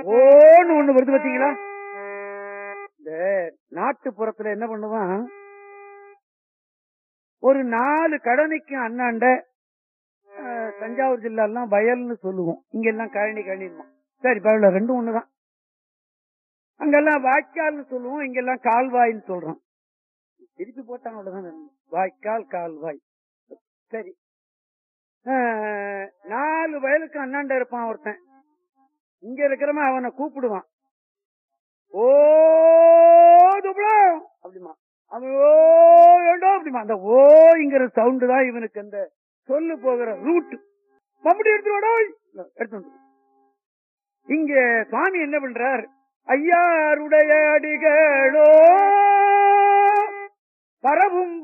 ஓன்னு ஒண்ணு வருது பாத்தீங்களா இந்த நாட்டுப்புறத்துல என்ன பண்ணுவான் ஒரு நாலு கடனைக்கு அண்ணாண்ட அஹ், தஞ்சாவூர் ஜில்லா எல்லாம் வயல்னு சொல்லுவோம் இங்க எல்லாம் கழனி கழனிமா சரி பரவாயில்ல ரெண்டும் ஒண்ணுதான் அங்கெல்லாம் வாய்க்கால்னு சொல்லுவோம் இங்கெல்லாம் கால்வாய்ன்னு சொல்றோம் திருப்பி போட்டாங்க அவ்வளவுதான் வாய்க்கால் கால்வாய் சரி அஹ், நாலு வயலுக்கு அண்ணாண்ட இருப்பான் ஒருத்தன் இங்க இருக்கிறவன் அவனை கூப்பிடுவான் ஓ துப்ளம் அப்படிமா அவன் ஓ ஏண்டோ அப்படிமா அந்த ஓங்கிற சவுண்டு தான் இவனுக்கு அந்த சொல்லு போகிற ரூட் மம்படி எடுத்து வாடா எடுத்து வந்து இங்க சுவாமி என்ன பண்றார் ஐயாருடைய அடிகளோ பரவும்